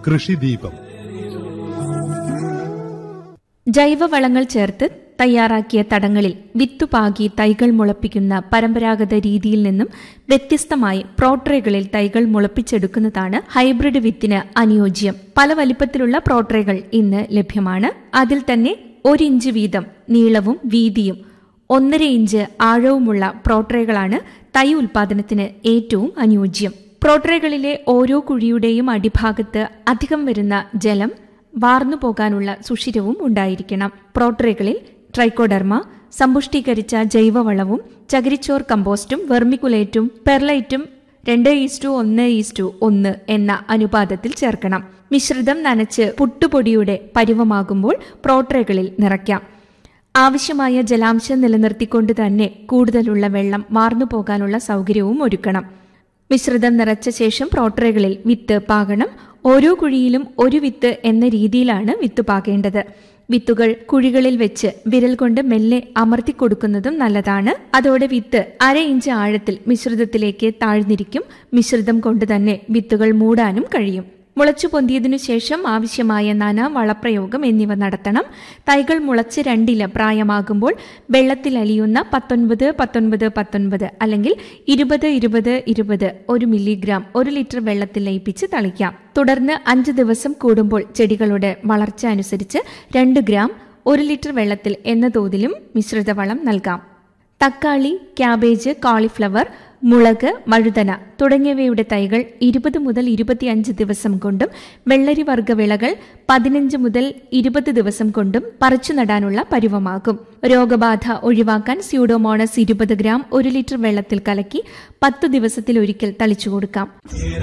കൃഷിദീപം ജൈവവളങ്ങൾ ചേർത്ത് തയ്യാറാക്കിയ തടങ്ങളിൽ വിത്തുപാകി തൈകൾ മുളപ്പിക്കുന്ന പരമ്പരാഗത രീതിയിൽ നിന്നും വ്യത്യസ്തമായി പ്രോട്രേകളിൽ തൈകൾ മുളപ്പിച്ചെടുക്കുന്നതാണ് ഹൈബ്രിഡ് വിത്തിന് അനുയോജ്യം പല വലിപ്പത്തിലുള്ള പ്രോട്രേകൾ ഇന്ന് ലഭ്യമാണ് അതിൽ തന്നെ ഒരിഞ്ച് വീതം നീളവും വീതിയും ഒന്നര ഇഞ്ച് ആഴവുമുള്ള പ്രോട്രേകളാണ് തൈ ഉൽപാദനത്തിന് ഏറ്റവും അനുയോജ്യം പ്രോട്രേകളിലെ ഓരോ കുഴിയുടെയും അടിഭാഗത്ത് അധികം വരുന്ന ജലം വാർന്നു പോകാനുള്ള സുഷിരവും ഉണ്ടായിരിക്കണം പ്രോട്രേകളിൽ ട്രൈക്കോഡർമ സമ്പുഷ്ടീകരിച്ച ജൈവവളവും ചകിരിച്ചോർ കമ്പോസ്റ്റും വെർമിക്കുലേറ്റും പെർലൈറ്റും രണ്ട് ഈസ്റ്റു ഒന്ന് ഈസ്റ്റു ഒന്ന് എന്ന അനുപാതത്തിൽ ചേർക്കണം മിശ്രിതം നനച്ച് പുട്ടുപൊടിയുടെ പരുവമാകുമ്പോൾ പ്രോട്രേകളിൽ നിറയ്ക്കാം ആവശ്യമായ ജലാംശം നിലനിർത്തിക്കൊണ്ട് തന്നെ കൂടുതലുള്ള വെള്ളം വാർന്നു പോകാനുള്ള സൗകര്യവും ഒരുക്കണം മിശ്രിതം നിറച്ച ശേഷം പ്രോട്രേകളിൽ വിത്ത് പാകണം ഓരോ കുഴിയിലും ഒരു വിത്ത് എന്ന രീതിയിലാണ് വിത്ത് പാകേണ്ടത് വിത്തുകൾ കുഴികളിൽ വെച്ച് വിരൽ കൊണ്ട് മെല്ലെ അമർത്തി കൊടുക്കുന്നതും നല്ലതാണ് അതോടെ വിത്ത് അര ഇഞ്ച് ആഴത്തിൽ മിശ്രിതത്തിലേക്ക് താഴ്ന്നിരിക്കും മിശ്രിതം കൊണ്ട് തന്നെ വിത്തുകൾ മൂടാനും കഴിയും മുളച്ചു പൊന്തിയതിനു ശേഷം ആവശ്യമായ നന വളപ്രയോഗം എന്നിവ നടത്തണം തൈകൾ മുളച്ച് രണ്ടില പ്രായമാകുമ്പോൾ വെള്ളത്തിൽ അലിയുന്ന പത്തൊൻപത് പത്തൊൻപത് പത്തൊൻപത് അല്ലെങ്കിൽ ഇരുപത് ഇരുപത് ഇരുപത് ഒരു മില്ലിഗ്രാം ഒരു ലിറ്റർ വെള്ളത്തിൽ ലയിപ്പിച്ച് തളിക്കാം തുടർന്ന് അഞ്ച് ദിവസം കൂടുമ്പോൾ ചെടികളുടെ വളർച്ച അനുസരിച്ച് രണ്ട് ഗ്രാം ഒരു ലിറ്റർ വെള്ളത്തിൽ എന്ന തോതിലും മിശ്രിതവളം നൽകാം തക്കാളി ക്യാബേജ് കോളിഫ്ലവർ മുളക് വഴുതന തുടങ്ങിയവയുടെ തൈകൾ ഇരുപത് മുതൽ ഇരുപത്തിയഞ്ച് ദിവസം കൊണ്ടും വെള്ളരി വർഗ്ഗ വിളകൾ പതിനഞ്ച് മുതൽ ഇരുപത് ദിവസം കൊണ്ടും പറിച്ചു നടാനുള്ള പരുവമാകും രോഗബാധ ഒഴിവാക്കാൻ സ്യൂഡോമോണസ് ഇരുപത് ഗ്രാം ഒരു ലിറ്റർ വെള്ളത്തിൽ കലക്കി പത്തു ദിവസത്തിൽ ഒരിക്കൽ തളിച്ചു കൊടുക്കാം